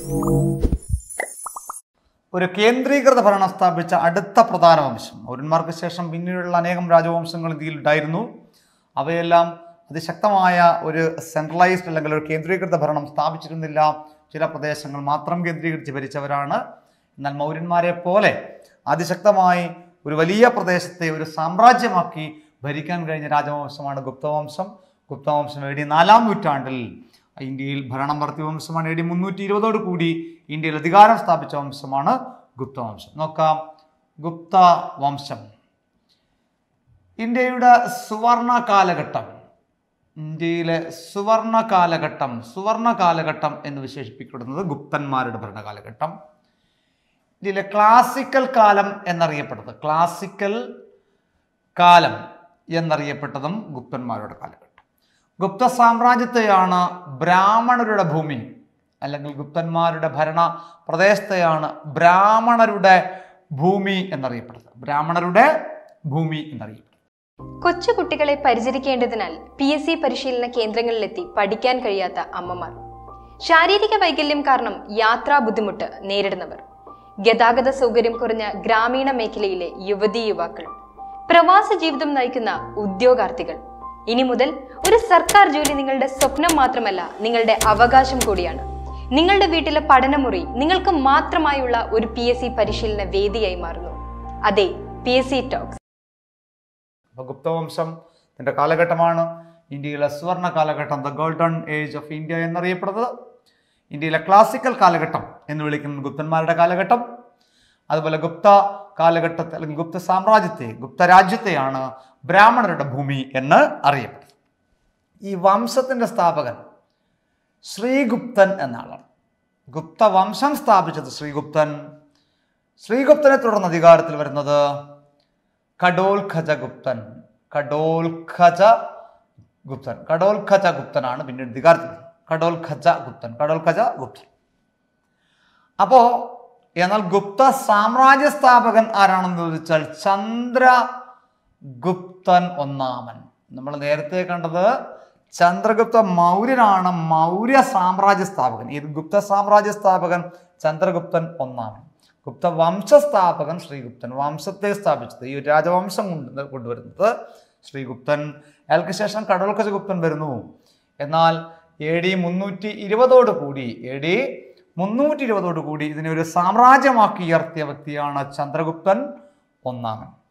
ഒരു കേന്ദ്രീകൃത ഭരണം സ്ഥാപിച്ച അടുത്ത പ്രധാന വംശം മൗര്യന്മാർക്ക് ശേഷം പിന്നീടുള്ള അനേകം രാജവംശങ്ങൾ ഇന്ത്യയിൽ ഉണ്ടായിരുന്നു അവയെല്ലാം അതിശക്തമായ ഒരു സെൻട്രലൈസ്ഡ് അല്ലെങ്കിൽ ഒരു കേന്ദ്രീകൃത ഭരണം സ്ഥാപിച്ചിരുന്നില്ല ചില പ്രദേശങ്ങൾ മാത്രം കേന്ദ്രീകരിച്ച് ഭരിച്ചവരാണ് എന്നാൽ മൗര്യന്മാരെ പോലെ അതിശക്തമായി ഒരു വലിയ പ്രദേശത്തെ ഒരു സാമ്രാജ്യമാക്കി ഭരിക്കാൻ കഴിഞ്ഞ രാജവംശമാണ് ഗുപ്തവംശം ഗുപ്തവംശം എ ഡി നാലാം നൂറ്റാണ്ടിൽ ഇന്ത്യയിൽ ഭരണം നടത്തിയ വംശമാണ് എ ഡി മുന്നൂറ്റി ഇരുപതോട് കൂടി ഇന്ത്യയിൽ അധികാരം സ്ഥാപിച്ച വംശമാണ് ഗുപ്തവംശം നോക്കാം ഗുപ്ത വംശം ഇന്ത്യയുടെ സുവർണ കാലഘട്ടം ഇന്ത്യയിലെ സുവർണ കാലഘട്ടം സുവർണ കാലഘട്ടം എന്ന് വിശേഷിപ്പിക്കപ്പെടുന്നത് ഗുപ്തന്മാരുടെ ഭരണകാലഘട്ടം ഇന്ത്യയിലെ ക്ലാസിക്കൽ കാലം എന്നറിയപ്പെടുന്നത് ക്ലാസിക്കൽ കാലം എന്നറിയപ്പെട്ടതും ഗുപ്തന്മാരുടെ കാലഘട്ടം ഗുപ്ത സാമ്രാജ്യത്തെയാണ് ബ്രാഹ്മണരുടെ ഭൂമി അല്ലെങ്കിൽ ഗുപ്തന്മാരുടെ ഭരണ പ്രദേശത്തെയാണ് ബ്രാഹ്മണരുടെ ഭൂമി എന്നറിയപ്പെടുന്നത് ബ്രാഹ്മണരുടെ ഭൂമി എന്നറിയപ്പെടുന്നത് കൊച്ചുകുട്ടികളെ പരിചരിക്കേണ്ടതിനാൽ പി എസ് സി പരിശീലന കേന്ദ്രങ്ങളിലെത്തി പഠിക്കാൻ കഴിയാത്ത അമ്മമാർ ശാരീരിക വൈകല്യം കാരണം യാത്രാ ബുദ്ധിമുട്ട് നേരിടുന്നവർ ഗതാഗത സൗകര്യം കുറഞ്ഞ ഗ്രാമീണ മേഖലയിലെ യുവതീ യുവാക്കൾ പ്രവാസ ജീവിതം നയിക്കുന്ന ഉദ്യോഗാർത്ഥികൾ ഇനി മുതൽ ഒരു സർക്കാർ ജോലി നിങ്ങളുടെ സ്വപ്നം മാത്രമല്ല നിങ്ങളുടെ അവകാശം കൂടിയാണ് നിങ്ങളുടെ വീട്ടിലെ പഠനമുറി നിങ്ങൾക്ക് മാത്രമായുള്ള ഒരു പി എസ് സി പരിശീലന വേദിയായി മാറുന്നു അതെ പി എസ് സി ടോക്സ് അപ്പോൾ ഗുപ്തവംശം ഇതിൻ്റെ കാലഘട്ടമാണ് ഇന്ത്യയിലെ സുവർണ കാലഘട്ടം the golden age of India എന്നറിയപ്പെടുന്നത് ഇന്ത്യയിലെ ക്ലാസിക്കൽ കാലഘട്ടം എന്ന് വിളിക്കുന്നത് ഗുപ്തന്മാരുടെ കാലഘട്ടം അതുപോലെ ഗുപ്ത കാലഘട്ടത്തെ അല്ലെങ്കിൽ ഗുപ്ത സാമ്രാജ്യത്തെ ഗുപ്ത രാജ്യത്തെയാണ് ബ്രാഹ്മണരുടെ ഭൂമി എന്ന് അറിയപ്പെടുന്നത് ഈ വംശത്തിൻ്റെ സ്ഥാപകൻ ശ്രീഗുപ്തൻ എന്ന ആളാണ് ഗുപ്ത വംശം സ്ഥാപിച്ചത് ശ്രീഗുപ്തൻ ശ്രീഗുപ്തനെ തുടർന്ന് അധികാരത്തിൽ വരുന്നത് കഡോൽ ഖജ ഗുപ്തൻ കഡോൽ ഖജ ഗുപ്തൻ കഡോൽ ഖജ ഗുപ്തനാണ് പിന്നീട് അധികാരത്തിൽ വരുന്നത്. കഡോൽ ഖജ ഗുപ്തൻ കഡോൽ ഖജ ഗുപ്തൻ അപ്പോ എന്നാൽ ഗുപ്ത സാമ്രാജ്യ സ്ഥാപകൻ ആരാണെന്ന് ചോദിച്ചാൽ ചന്ദ്രഗുപ്തൻ ഒന്നാമൻ നമ്മൾ നേരത്തെ കണ്ടത് ചന്ദ്രഗുപ്ത മൗര്യനാണ് മൗര്യ സാമ്രാജ്യ സ്ഥാപകൻ ഈ ഗുപ്ത സാമ്രാജ്യ സ്ഥാപകൻ ചന്ദ്രഗുപ്തൻ ഒന്നാമൻ ഗുപ്ത വംശസ്ഥാപകൻ ശ്രീഗുപ്തൻ വംശത്തെ സ്ഥാപിച്ചത് ഈ ഒരു രാജവംശം കൊണ്ട് കൊണ്ടുവരുന്നത് ശ്രീഗുപ്തൻ അയാൾക്ക് ശേഷം കടൽക്കജ ഗുപ്തൻ വരുന്നു എന്നാൽ എ ഡി മുന്നൂറ്റി ഇരുപതോട് കൂടി എ ഡി മുന്നൂറ്റി ഇരുപതോട് കൂടി ഇതിനെ ഒരു സാമ്രാജ്യമാക്കി ഉയർത്തിയ വ്യക്തിയാണ് ചന്ദ്രഗുപ്തൻ ഒന്നാമൻ